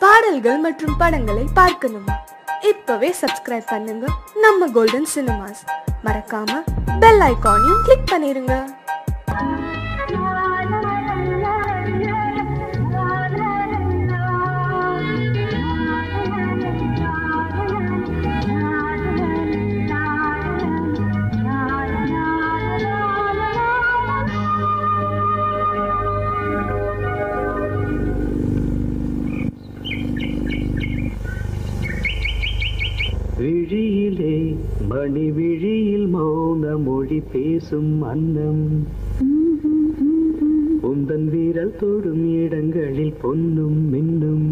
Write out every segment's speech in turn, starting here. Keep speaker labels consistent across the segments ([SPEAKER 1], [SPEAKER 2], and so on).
[SPEAKER 1] பாடல்கள் மற்றும் படங்களை பார்க்கணுமா இப்பவே சப்ஸ்கிரைப் பண்ணுங்க நம்ம கோல்டன் சினிமாஸ் மறக்காம பெல் ஐகானையும் கிளிக் பண்ணிருங்க
[SPEAKER 2] விழியிலே மணி விழியில் மௌன மொழி பேசும் அன்னம் உந்தன் வீரல் தொடும் இடங்களில் பொன்னும் மின்னும்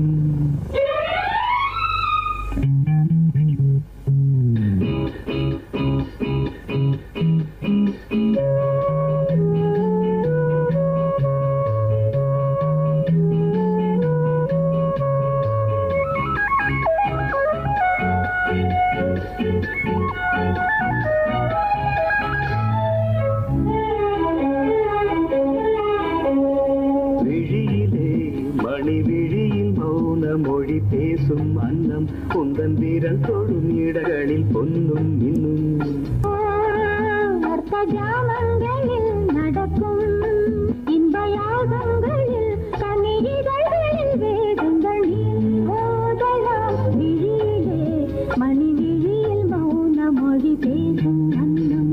[SPEAKER 2] விழியிலே மணி விழியில் மௌன மொழி பேசும் அன்னம் உந்தன் வீரல் தொடும் இடங்களில் பொன்னும் மின்னும்
[SPEAKER 3] அர்த்த ஜாமங்களில் நடக்கும் இன்ப யாகங்களில் கனி இதழ்களில் வேதங்கள் நீ ஓதலாம் விழியிலே மணி விழியில் மௌன மொழி பேசும் அன்னம்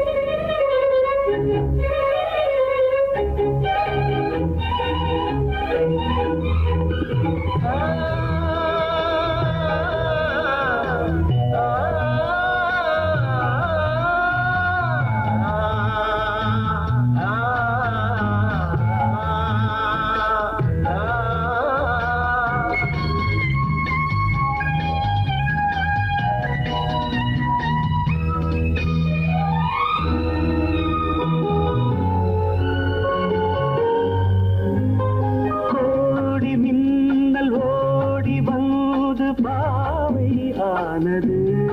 [SPEAKER 2] கோடி மின்னல் ஓடி வந்து பாவை ஆனது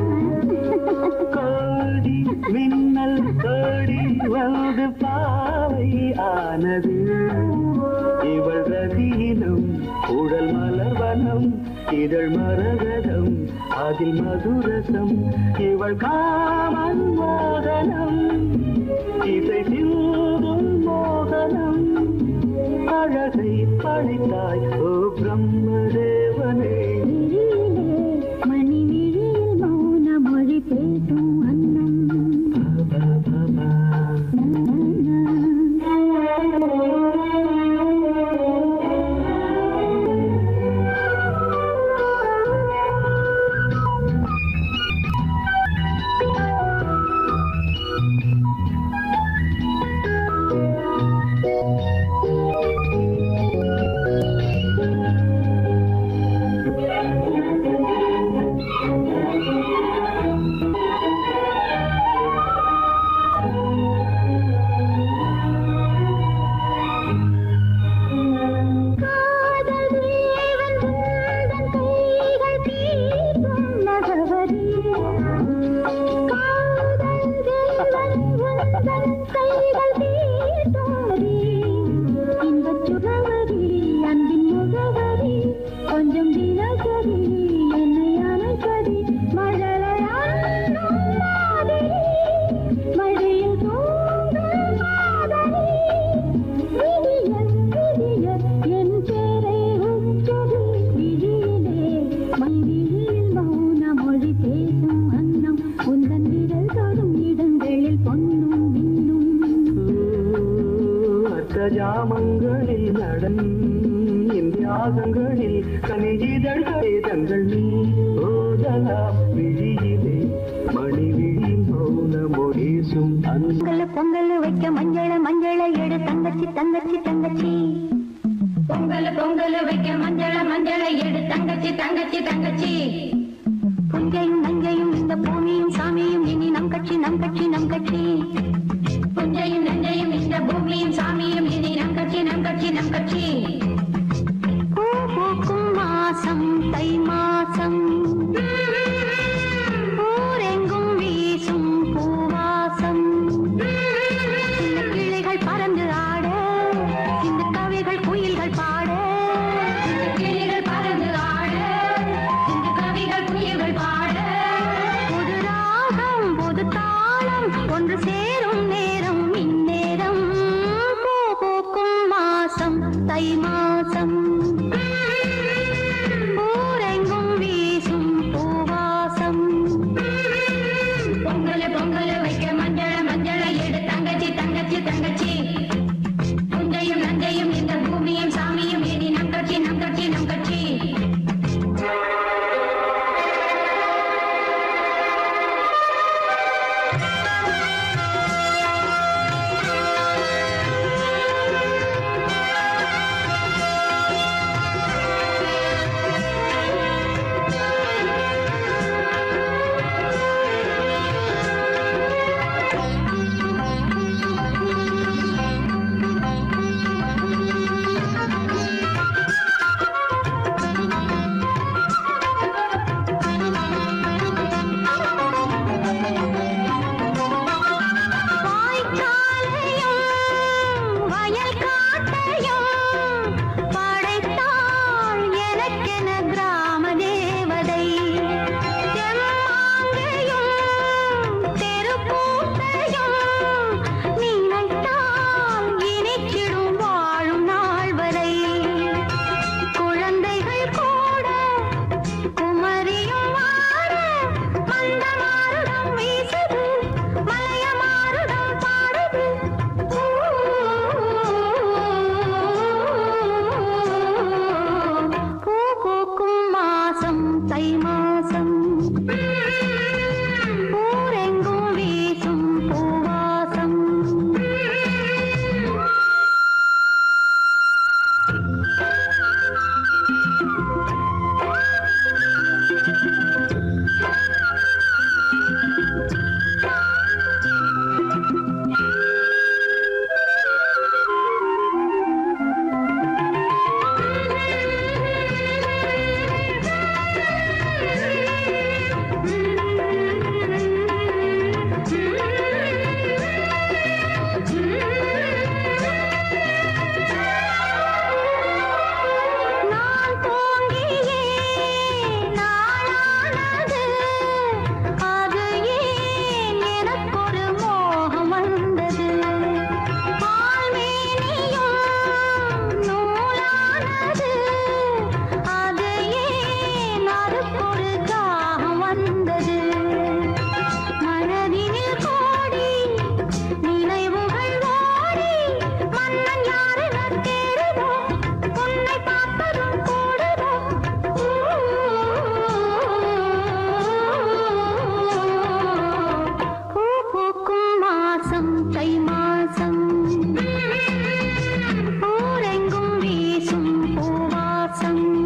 [SPEAKER 2] கோடி மின்னல் ஓடி வந்து பாவை ஆனது இவள் ரதீனம் உடல் மலர்வனம் இதழ் மரகதம் அதில் மதுரசம் இவள் காமன் மோகனம் இசை சிந்தும் மோகனம் அழகை பழித்தாய் ஓ பிரம்மதேவனே
[SPEAKER 3] விழியிலே மணி விழியில் மௌன மொழி பேசும் அன்னம் காதல் தேவன் உந்தன் கைகள் தீர்க்கும் நகவரி காதல் தேவன் உந்தன் கைகள் தீர்த்தோரி இன்பச் சுகவரி அன்பின் முகவரி கொஞ்சம் தினசரி என்னை அணைப்படி மழலையாடும் மாதிரி மழையில் தூங்கும் மாதிரி விடியல் விடியல் என் பேரை உச்சரி விழியிலே மை விழியில் மௌன மொழி பேசும் அன்னம் உந்தன் விரல் தொடும் இடங்களில் பொன்னும் மின்னும்
[SPEAKER 2] அர்த்த ஜாமங்களில் நடன் இந்தியாகங்களில் கனிஜிதழ்களை தங்கள் நீ ஓதலாம் விழியிலே மணி விழி மௌன மொழிசும் அந்த
[SPEAKER 3] பொங்கல் பொங்கல் வைக்க மஞ்சள மஞ்சள எடு தங்கச்சி தங்கச்சி தங்கச்சி
[SPEAKER 4] பொங்கல் பொங்கல் வைக்க மஞ்சள மஞ்சள எடு தங்கச்சி தங்கச்சி தங்கச்சி
[SPEAKER 3] புஞ்சையும் நஞ்சையும் இந்த பூமியும் சாமியும் இனி நம் கட்சி நம் கட்சி நம் கட்சி
[SPEAKER 4] புஞ்சையும் நஞ்சையும் இந்த பூமியும் சாமியும் இனி நம் கட்சி நம் கட்சி நம் கட்சி
[SPEAKER 3] பூ பூக்கும் மாசம் தை மாசம் ஊரெங்கும் வீசும் பூவாசம் சின்ன கிளைகள் பறந்து ஆட இந்த கவிகள் குயில்கள் பாட
[SPEAKER 4] கிளிகள் பறந்து ஆட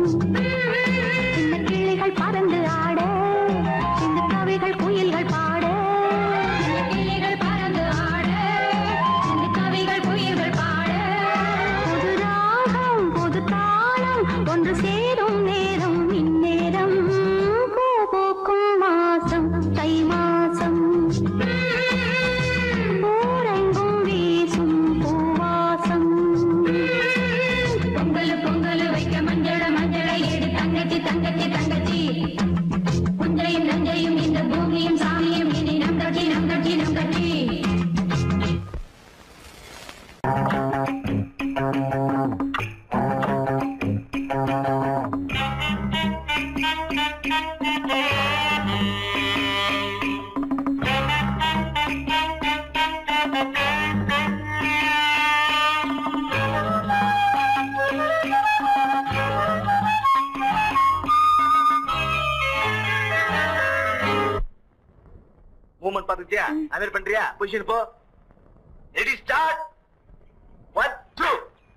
[SPEAKER 3] சின்ன கிளிகள் பறந்து ஆட சின்ன கவிகள் குயில்கள் பாட
[SPEAKER 4] கிளிகள் பறந்து ஆட சிந்து கவிகள் குயில்கள் பாட
[SPEAKER 3] புது ராகம் புது தாளம் ஒன்று சேரும் நேரம் இந்நேரம் பூ பூக்கும் மாசம் தை மாசம் ஊரெங்கும் வீசும் பூவாசம்
[SPEAKER 4] பொங்கல் பொங்கல் வைக்க மஞ்சள மஞ்சளை எடு தங்கச்சி தங்கச்சி தங்கச்சி புஞ்சையும் நஞ்சையும் இந்த பூமியும் சாமியும் இனி நம் கட்சி நம் கட்சி நம் கட்சி
[SPEAKER 5] மூமெண்ட் பாத்துக்கிட்டியா அது மாதிரி பண்றியா பொசிஷன் போ ரெடி ஸ்டார்ட் ஒன் டூ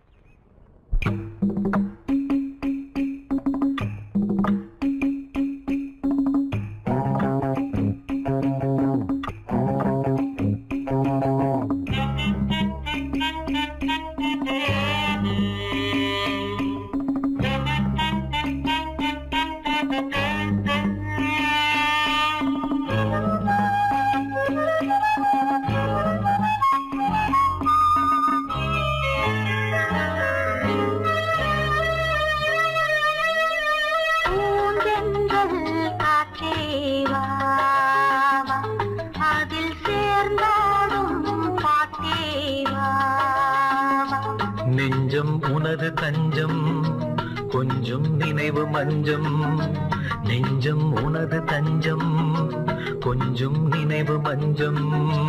[SPEAKER 3] பூந்தென்றல் காற்றே வா, வா. அதில் சேர்ந்தாடும் பாட்டே வா, வா.
[SPEAKER 2] நெஞ்சம் உனது தஞ்சம் கொஞ்சம் நினைவு மஞ்சம் நெஞ்சம் உனது தஞ்சம் கொஞ்சம் நினைவு மஞ்சம்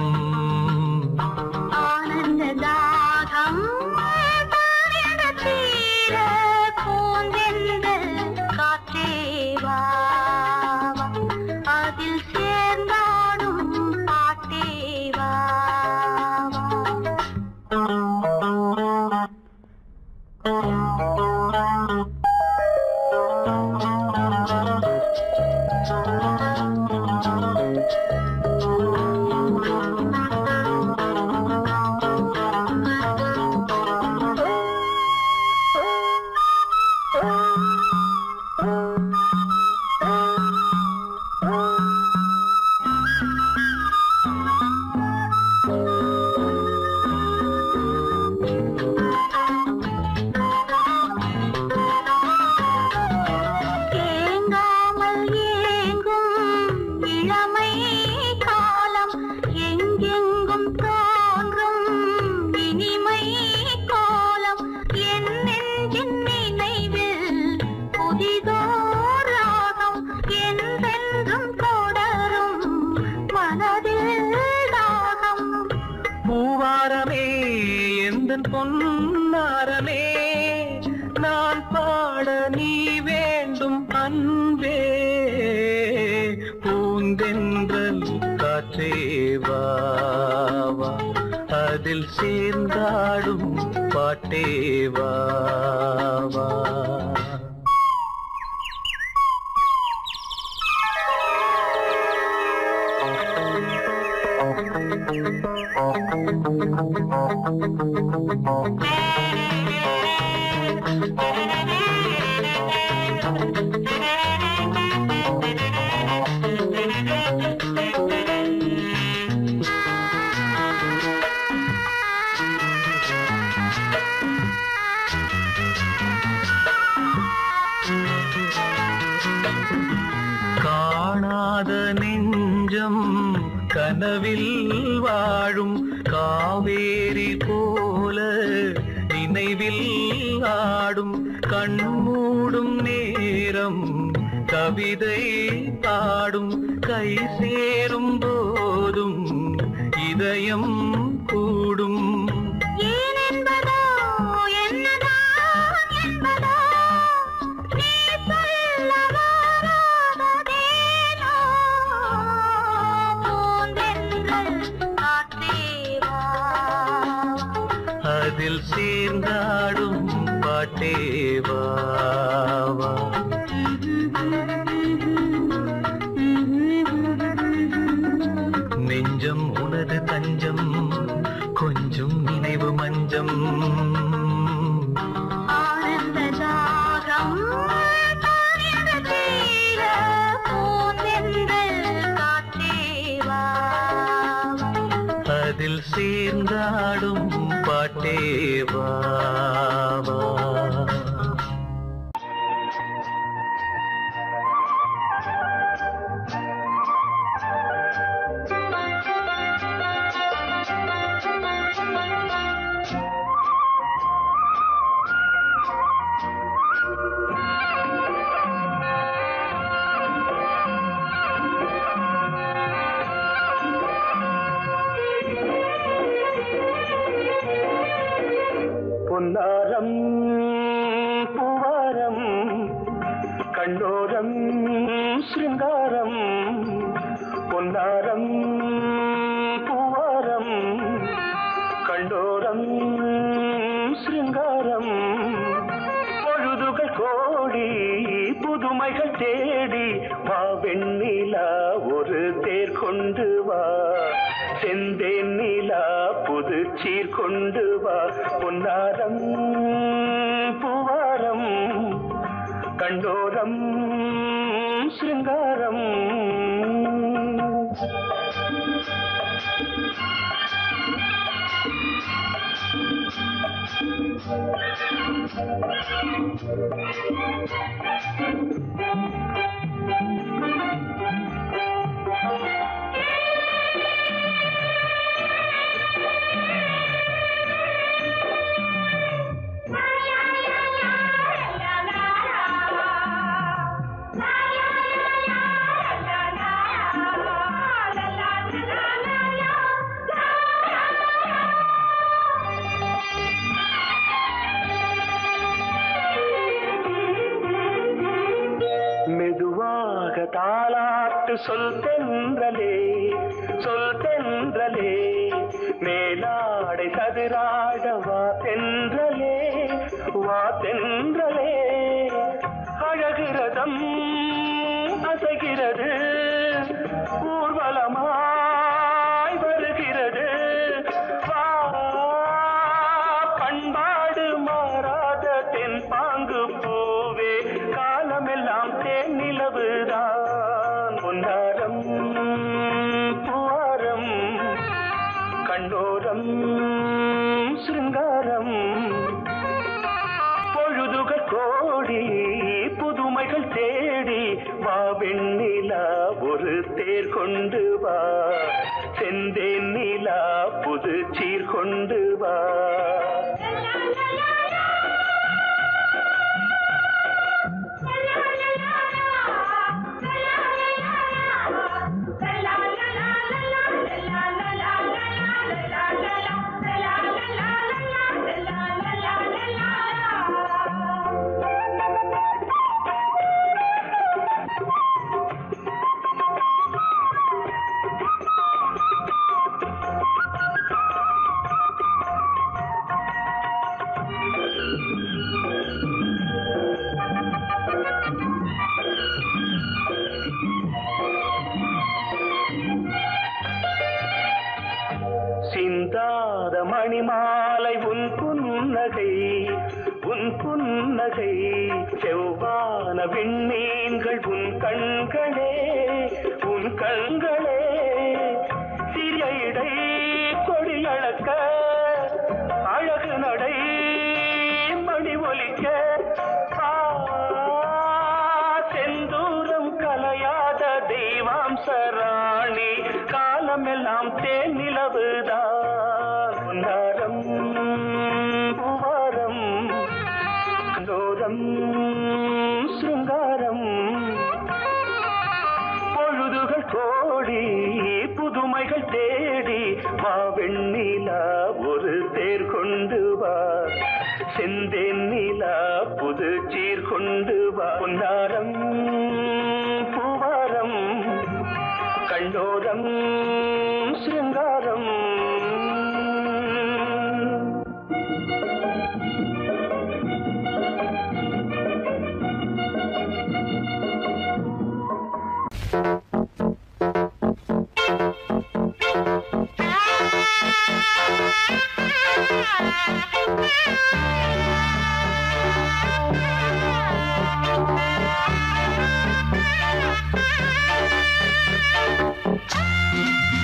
[SPEAKER 3] ஆனந்த தாகம் தானியங்கத் தீர பூந்தென்றல் காற்றே வா, வா. அதில் சேர்ந்தாடும் பாட்டே வா, வா. தேங்காமல் ஏங்கும் இளமை காலம் எங்கெங்கும் தோன்றும் இனிமை கோலம் என் நெஞ்சின் நினைவில் புதிதோர் ராகம் என்றென்றும் தொடரும் மனதில் தாகம்
[SPEAKER 2] பூவாரமே எந்த பொன்னாரமே நான் பாட நீ வேண்டும் அன்பே பூந்தென்றல் காற்றே வா, வா. அதில் சேர்ந்தாடும் பாட்டே வா, வா. காணாத நெஞ்சம் கனவில் வாழும் காவேரி போல நினைவில் ஆடும் கண்மூடும் நேரம் கவிதை பாடும் கை சேரும் போதும் இதயம் கூடும்
[SPEAKER 3] ஏன் என்பதோ என்னதான் என்பதோ நீ சொல்ல வராததேனோ பூந்தென்றல் காற்றே வா
[SPEAKER 2] அதில் சேர்ந்தாடும் பாட்டே வா, வா சேர்ந்தாடும் பாட்டேவா
[SPEAKER 6] பொன்னாரம் பூவாரம் கண்டோரம் சிருங்காரம் பொன்னாரம் பூவாரம் கண்டோரம் சிருங்காரம் பொழுதுகள் கோடி புதுமைகள் தேடி வா வெண்ணிலா ஒரு தேர் கொண்டு வா செந்தேன் நிலா புது சீர் கொண்டு வா பொன்னாரம் பூவாரம் கண்டோரம் சிருங்காரம் மெதுவாக தாளாட்டு சொல் தென்றலே சொல் தென்றலே மேலாடை சதுராட வா தென்றலே வா தென்றலே அழகிறதம் அசைகிறது ஊர்வலமாய் வருகிறது வா பண்பாடு மாறாத தென் பாங்கு பூவே காலமெல்லாம் தேன் நிலவுதான் பொன்னாரம் பூவாரம் கண்டோரம் சிருங்காரம் பொழுதுகள் கோடி புதுமைகள் தேடி வா வெண்ணிலா ஒரு தேர் கொண்டு வா செந்தேன் நிலா புது சீர் கொண்டு வா சிந்தாத மணிமாலை உன் புன்னகை உன் புன்னகை செவ்வான விண்ணீன்கள் உன் கண்களே உன் கண்களே சிறிய இடை கொடியளக்க அழகு நடை மணி ஒலிக்க ஆ, செந்தூரம் கலையாத தெய்வாம்சராணி காலமெல்லாம் தேன் நிலவுதான் பொன்னாரம் பூவாரம் கண்டோரம் சிருங்காரம் பொழுதுகள் கோடி புதுமைகள் தேடி வா வெண்ணிலா ஒரு தேர் கொண்டு வா செந்தேன் நிலா புது சீர் கொண்டு வா பொன்னாரம் பூவாரம் கண்டோரம் சிருங்காரம்
[SPEAKER 4] Thank you.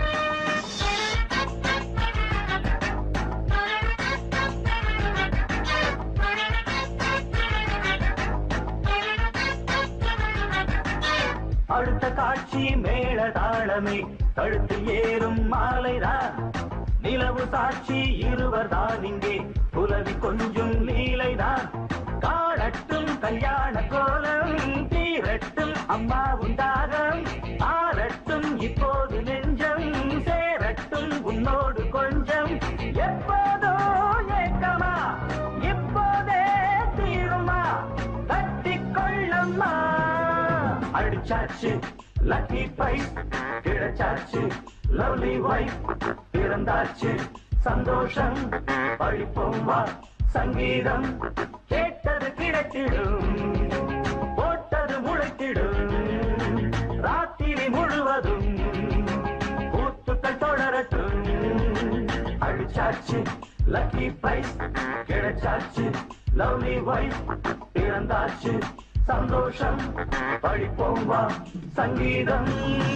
[SPEAKER 6] பார்த்த காட்சி மேள தாளமே கழுத்தில் ஏறும் மாலைதான் நிலவு சாட்சி இருவர் தான் இங்கே புலவி கொஞ்சம் லீலைதான் காணட்டும் கல்யாண கோலம் தீரட்டும் அம்மா உண்டாகம் ஆரட்டும் இப்போது நெஞ்சம் சேரட்டும் உன்னோடு கொஞ்சம் எப்போதோ ஏக்கமா இப்போதே தீருமா கட்டிக்கொள்ளம்மா அடிச்சாச்சு லக்கி பைஸ் கிடைச்சாச்சு லவ்லி வைஃப் பிறந்தாச்சு சந்தோஷம் பழிப்போம் வா சங்கீதம் கேட்டது கிடைத்திடும் போட்டது முளைத்திடும் ராத்திரி முழுவதும் கூத்துக்கள் தொடரட்டும் அடிச்சாச்சு லக்கி பிரைஸ் கிடைச்சாச்சு லவ்லி வைஃப் பிறந்தாச்சு சந்தோஷம் படிப்போம் வா சங்கீதம்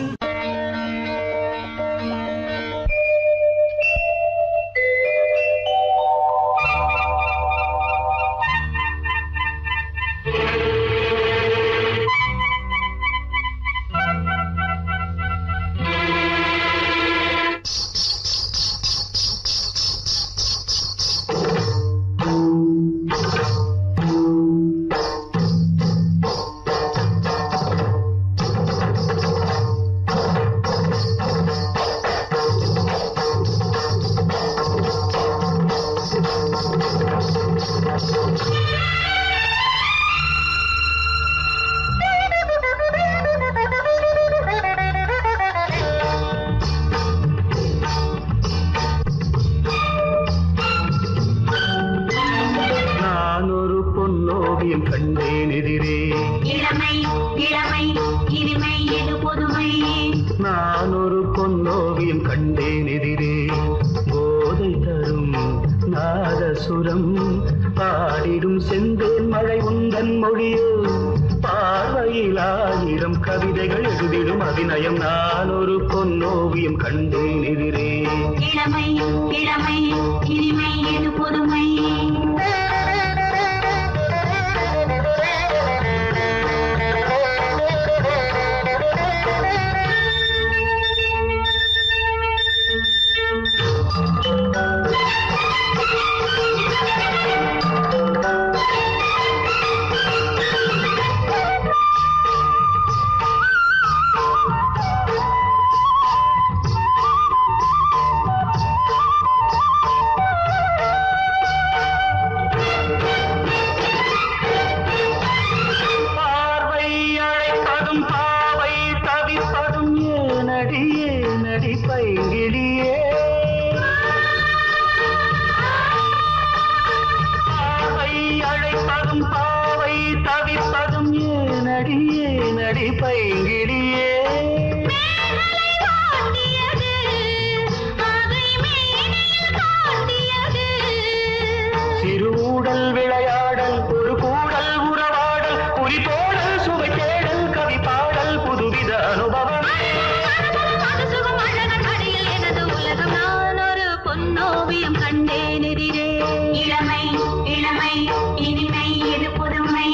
[SPEAKER 2] நான் ஒரு பொன்னோவியம் கண்டேன் எதிரே
[SPEAKER 4] இளமை இளமை இனிமை எது பொதுமை
[SPEAKER 2] நான் ஒரு பொன்னோவியம் கண்டேன் எதிரே போதை தரும் நாதசுரம் பாடிடும் செந்தேன் மழை உந்தன் மொழியோ பார்வையில் ஆயிரம் கவிதைகள் எழுதிடும் அபிநயம் நான் ஒரு பொன்னோவியம் கண்டேன் எதிரே
[SPEAKER 4] இளமை இளமை இனிமை எது பொதுமை
[SPEAKER 2] பார்வை அழைப்பதும் பாவை தவிப்பதும் ஏனடி ஏனடி பைங்கிடியே பார்வை அழைப்பதும் பாவை தவிப்பதும் ஏனடி ஏனடி பைங்கிடியே சிறு ஊடல் விளையாடல் ஒரு கூடல் உறவாடல் குறிப்போடல் சுவை தேடல் கவி பாடல் புதுவித அனுபவம்
[SPEAKER 4] பொன்னோவியம் கண்டேன் எதிரே இளமை இளமை இனிமை எது பொதுமை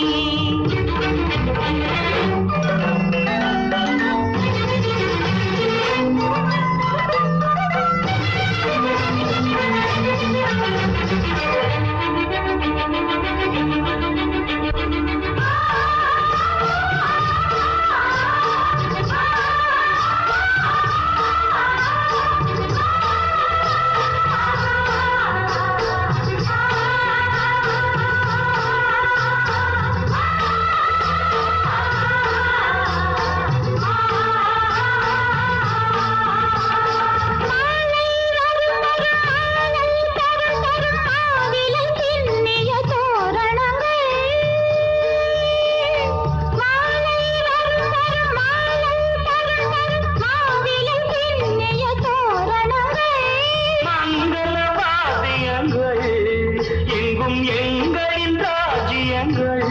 [SPEAKER 2] மங்கள வாத்தியங்கள் எங்கும் எங்களின் ராஜ்யங்கள்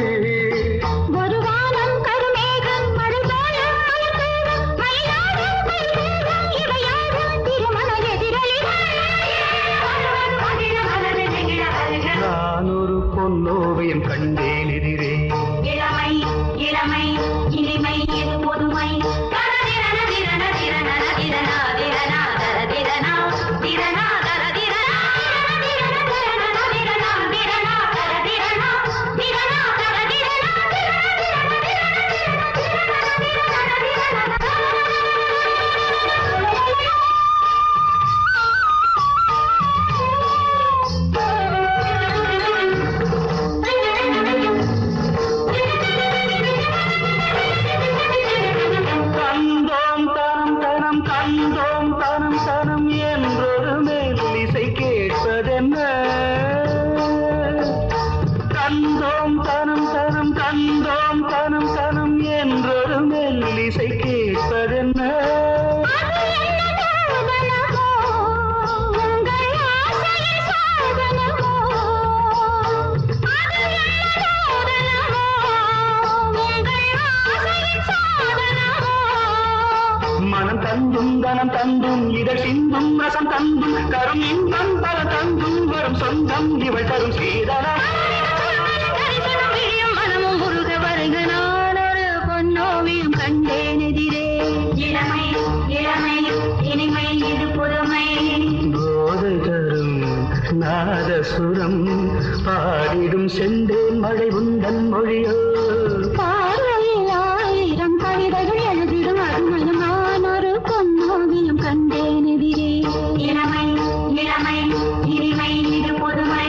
[SPEAKER 2] நான் ஒரு பொன்னோவியம் கண்டேன் எதிரே
[SPEAKER 4] இளமை இளமை இனிமை எது பொதுமை
[SPEAKER 2] துன்பம் ரசம் தந்தும் கரும் இன்பம் பல தந்தும் வரும் சொந்தம் இவள் தரும் சீதனம்
[SPEAKER 3] தரிசனம் விழியும் மனமும் உருக வருக நான் ஒரு பொன்னோவியம் கண்டேன் எதிரே இளமை இளமை இனிமை இது புதுமை
[SPEAKER 2] போதை தரும் நாதசுரம் பாடிடும் செந்தேன் மழை உந்தன் மொழியோ
[SPEAKER 3] பார்வையில் ஆயிரம் கவிதைகள் எழுதிடும் அருமையும் நான் ஒரு பொன்னோவியம் கண்டேன் எதிரே இளமை இளமை இனிமை இது புதுமை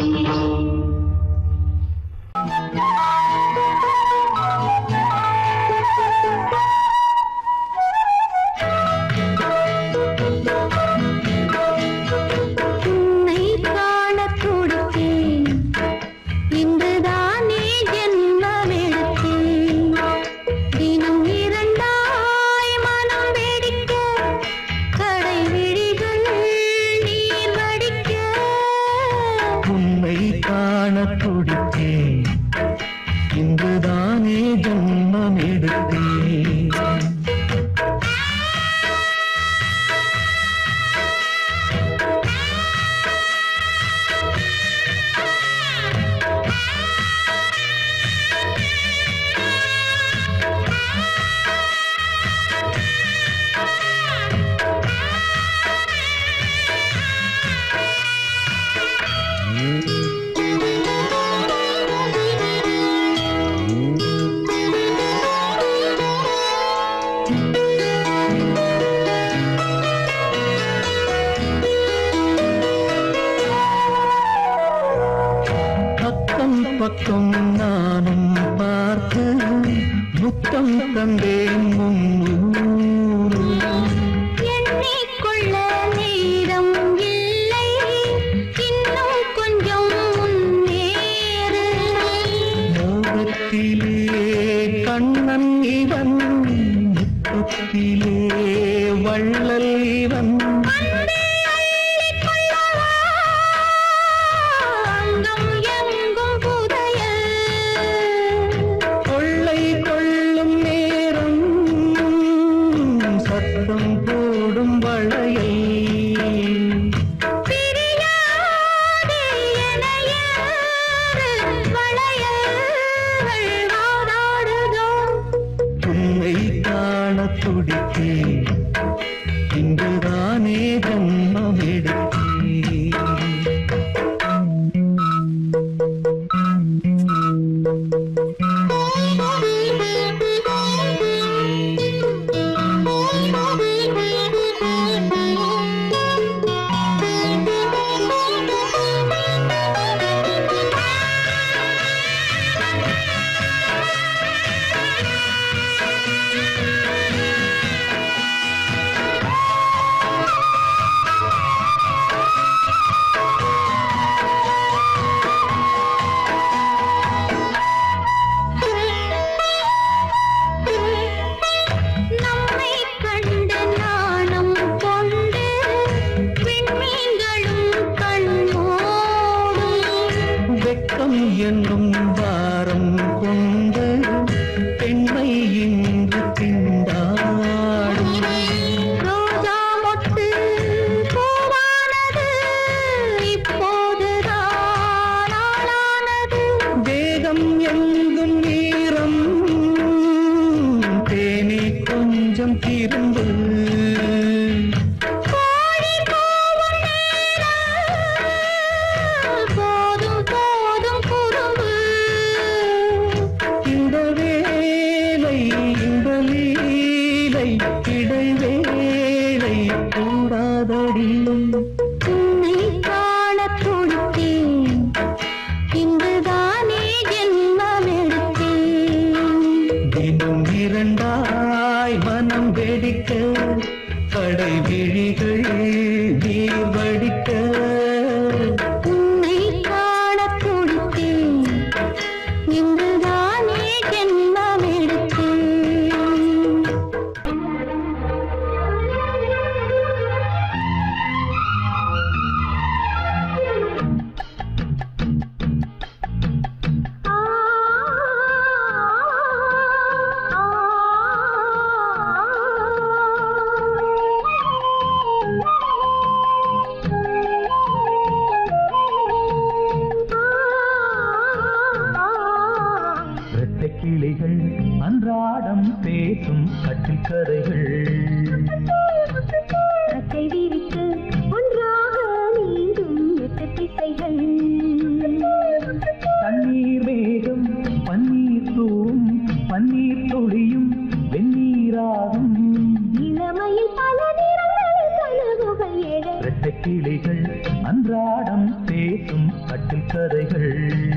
[SPEAKER 3] உன்னை காணத் துடித்தேன். இன்றுதானே ஜென்மமெடுத்தேன். தினம் இரண்டாய் மனம் வெடிக்க, கடை விழிகள் நீர் வடிக்க.
[SPEAKER 2] உன்னை காண துடித்தேன் இன்றுதானே ஜன்மம் எடுத்தேன் பக்கம் பக்கம் நானும் பார்த்து முத்தம் தந்தேன் முன்னூறு
[SPEAKER 3] எண்ணிக்கொள்ள நேரம் இல்லை இன்னும் கொஞ்சம் முன்னேறு
[SPEAKER 2] மோகத்திலே கண்ணன் இவன் முத்தத்திலே வள்ளல் இவன்
[SPEAKER 3] அங்கம் எங்கும் புதையல்
[SPEAKER 2] கொள்ளை கொள்ளும் நேரம் சத்தம் போடும் வளையை
[SPEAKER 3] பிரியாதே எனையாறு வளையல்கள் வாதாடுதோ
[SPEAKER 2] உன்னை காண துடித்தேன் இன்றுதானே ஜன்மம் எடுத்தேன்
[SPEAKER 3] நம்மை கண்டு நாணம் கொண்டு விண்மீன்களும் கண்மூடும்
[SPEAKER 2] வெட்கம் என்னும் வாரம் கொண்டு பெண்மை இன்று திண்டாடும்
[SPEAKER 3] ரோஜா மொட்டு பூவானது இப்போதுதான் ஆளானது
[SPEAKER 2] வேகம் எங்கும் நீரம் தேனி கொஞ்சம் திரும்பு
[SPEAKER 3] கோழி கூவும் நேரம் போதும் போதும் குறும்பு
[SPEAKER 2] இந்த வேலை இந்த லீலை இடைவேளை கூடாதடியும்
[SPEAKER 3] உன்னை காணத் துடித்தேன். இன்றுதானே ஜென்மமெடுத்தேன்.
[SPEAKER 2] தினம் இரண்டாய் மனம் வெடிக்க கடை விழிகள் நீர் வடிக்க
[SPEAKER 3] உன்னை காணத் துடித்தேன். இன்றுதானே ஜென்மமெடுத்தேன்.
[SPEAKER 6] இரட்டை கிளிகள் அன்றாடம் பேசும் கட்டில் கதைகள்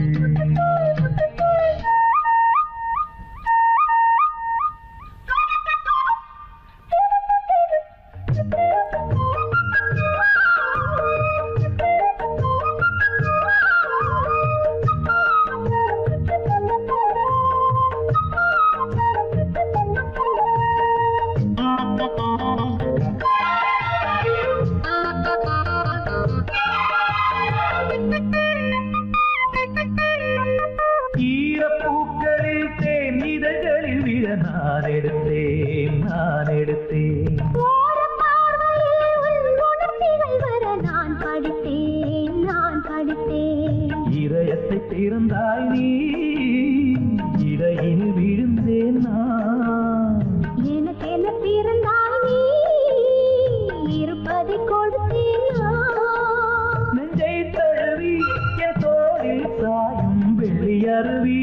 [SPEAKER 6] ஈரப்பூக்களில் தேன் இதழ்களில் விழ நான் எடுத்தேன் நான் எடுத்தேன்
[SPEAKER 3] ஓரம் பார்வையில் உன் உணர்ச்சிகள் வர நான் படித்தேன் நான் படித்தேன்
[SPEAKER 6] இதயத்தை திறந்தாய் நீ இடையில் விழுந்தேன் நான்
[SPEAKER 3] எனக்கென பிறந்தாய் நீ இருப்பதை கொடுத்தேன் நான்
[SPEAKER 6] நெஞ்சை தழுவி என் தோளில் சாயும் வெள்ளி அருவி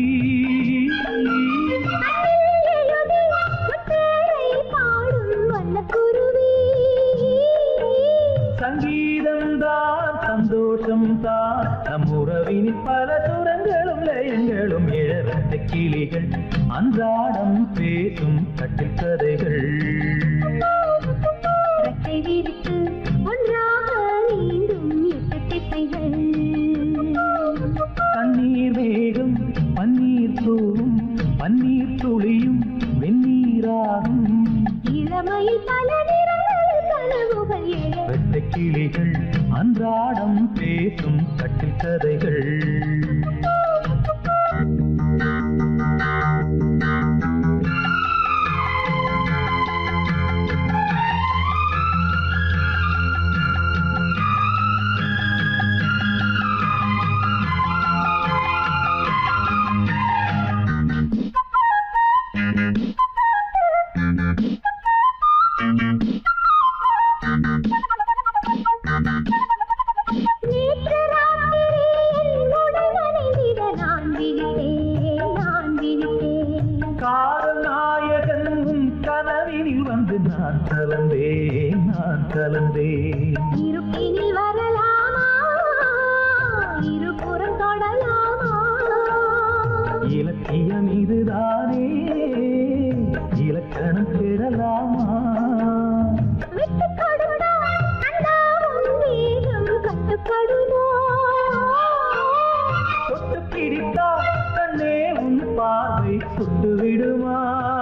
[SPEAKER 3] கண்ணில் எழுதி உன் பேரை பாடும் வண்ணக்குருவி
[SPEAKER 6] சங்கீதம் தான் சந்தோஷம் தான் நம் உறவினில் பல சுரங்களும் லயங்களும் இழந்த கிளிகள் அன்றாடம் பேசும் கட்டில் கதைகள்
[SPEAKER 3] ரெக்கை விரித்து ஒன்றாக நீந்தும் எட்டு திசைகள்
[SPEAKER 6] தண்ணீர் வேகம் பன்னீர் தூவும் பன்னீர் துளியும் வெந்நீராகும்
[SPEAKER 3] இளமையில் பல நிறங்கள் கனவுகள் எழ
[SPEAKER 6] வெட்டை கிளிகள் அன்றாடம் பேசும் கட்டில் கதைகள்
[SPEAKER 3] நேற்று ராத்திரியில் உடல் நனைந்திட நான் விழித்தேன் நான் விழித்தேன்
[SPEAKER 6] காதல் நாயகன் உன் கனவினில் வந்து நான் கலந்தேன் நான் கலந்தேன்
[SPEAKER 3] இருப்பினில் வரலாமா இருபுறம் தொடலாமா
[SPEAKER 6] இலக்கியம் இதுதானே இலக்கணம் பெறலாமா
[SPEAKER 3] விட்டு கொடுத்தால் அந்த உன் வேகம் கட்டுப்படுமோ
[SPEAKER 6] தொட்டு பிடித்தால் கண்ணே உன் பார்வை சுட்டு விடுமா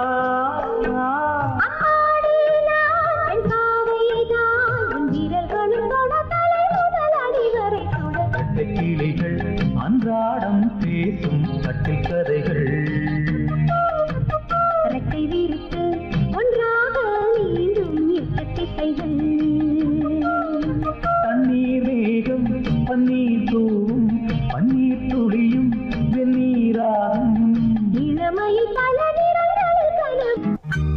[SPEAKER 3] அம்மாடி நான் என் பாவைதான் உன் விரல்களும் தொட தலை முதல் அடி வரை தொட
[SPEAKER 6] கட்டை கிளிகள் அன்றாடம் பேசும் கட்டில் கதைகள்
[SPEAKER 3] ரெக்கை விரித்து ஒன்றாக நீண்டும் எட்டு திசைகள்
[SPEAKER 6] தண்ணீர் வேகம் பன்னீர் தூவும் பன்னீர் துளியும் வெந்நீராகும்
[SPEAKER 3] இளமையில் பல நிறங்கள் கனவு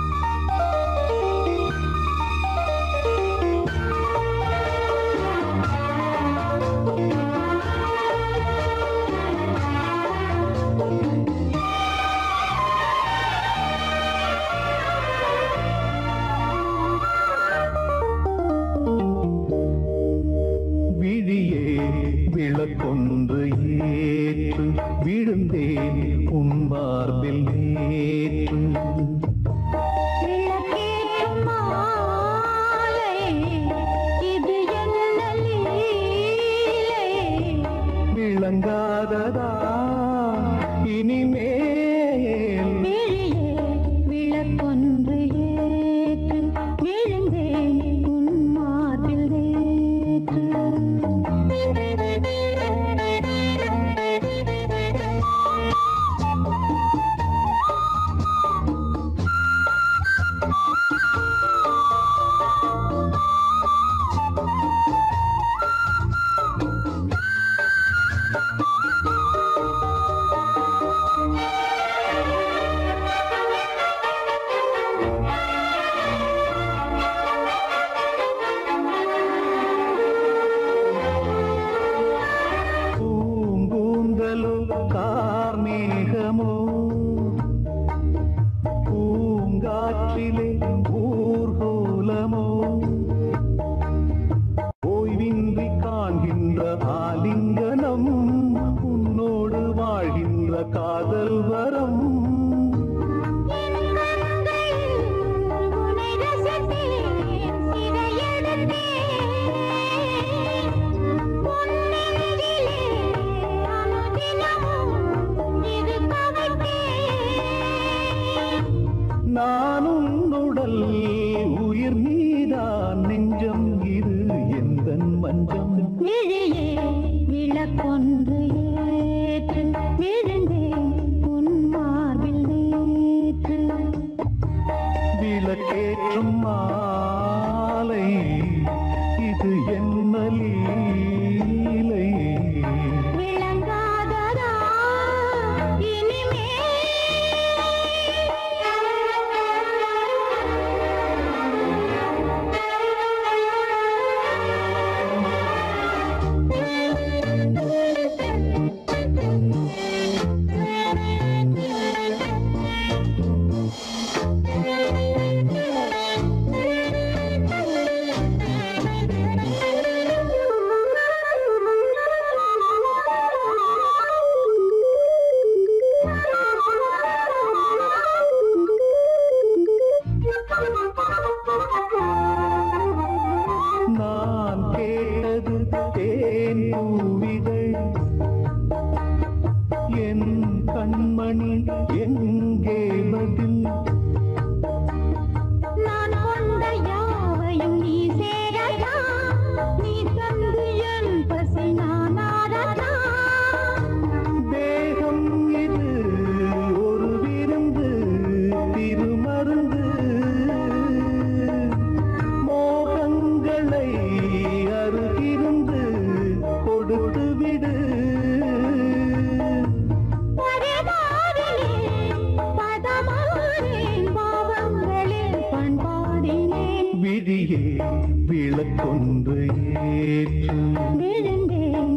[SPEAKER 7] விழியே விளக்கொன்று ஏற்று விழுந்தேன் உன் மார்பில் நேற்று
[SPEAKER 3] விளக்கேற்றும் மாலை, இது என்ன லீலை?
[SPEAKER 7] விளங்காததா இனிமேல்
[SPEAKER 3] விழியே விளக்கொன்று ஏற்று விழுந்தேன் உன் மார்பில் நேற்று
[SPEAKER 7] வாழ்கின்ற ஆலிங்கனம் உன்னோடு வாழ்கின்ற காதல் வரம்
[SPEAKER 3] உன்னை ரசித்தேன் சிறையெடுத்தேன் பொன்னெஞ்சிலே அனுதினமும் இருக்க வைத்தேன்
[SPEAKER 7] நான் உன்னுடல் உயிர் நீதான் நெஞ்சம் இது எந்தன் மஞ்சம்
[SPEAKER 3] விழியே விளக்கொன்று ஏற்று விழுந்தேன் உன் மார்பில் நேற்று
[SPEAKER 7] விளக்கேற்றும் மாலை இது என்ன லீலை
[SPEAKER 3] விளங்காததா
[SPEAKER 7] நான் கேட்டது தேன் பூவிகள் என் கண்மணி எங்கே பதில்
[SPEAKER 3] நான் கொண்ட யாவையும் நீ சேரதா நீ தந்து என் பசி நான் ஆரதா
[SPEAKER 7] தேகம் இது ஒரு விருந்து திருமருந்து மோகங்களை அருகிருந்து கொடுத்து விடு
[SPEAKER 3] பரமாறிலே பதமாறேன் பாவங்களில் பண்பாடினேன்
[SPEAKER 7] விழியே விளக்கொன்று ஏற்று
[SPEAKER 3] விழுந்தேன்